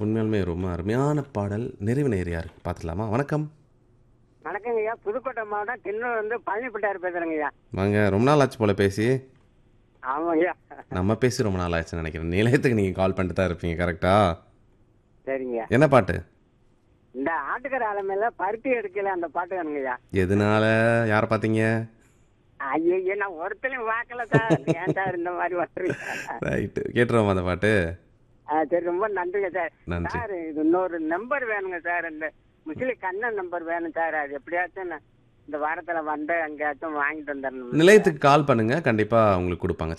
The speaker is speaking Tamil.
உண்மையாலுமே ரொம்ப அருமையான பாடல் நிறைவு நேர் யார் பார்த்துலாமா வணக்கம் வணக்கங்க ஐயா புதுக்கோட்டை மாவட்டம் தின்னூர் வந்து பழனிப்பட்டார் பேசுறேங்க ஐயா வாங்க ரொம்ப நாள் ஆச்சு போல பேசி ஆமாங்க ஐயா நம்ம பேசி ரொம்ப நாள் ஆச்சுன்னு நினைக்கிறேன் நிலையத்துக்கு நீங்கள் கால் பண்ணிட்டு தான் இருப்பீங்க கரெக்டா சரிங்க என்ன பாட்டு இந்த ஆட்டுக்கரை ஆலமையில பருத்தி எடுக்கல அந்த பாட்டு வேணுங்க ஐயா எதனால யாரை பார்த்தீங்க ஐயோ நான் ஒருத்தரையும் வாக்கல சார் ஏன் சார் இந்த மாதிரி வந்துருங்க ரைட்டு கேட்டுருவோம் அந்த பாட்டு ஆ, சரி ரொம்ப நன்றிங்க சார் நன்றி. சார் இது இன்னொரு நம்பர் வேணுங்க சார் இந்த முஸ்லிம் கண்ணன் நம்பர் வேணும் சார் அது எப்படியாச்சும் நான் இந்த வாரத்துல வந்து எங்கேயாச்சும் வாங்கிட்டு வந்துடணும் நிலையத்துக்கு கால் பண்ணுங்க கண்டிப்பாக உங்களுக்கு கொடுப்பாங்க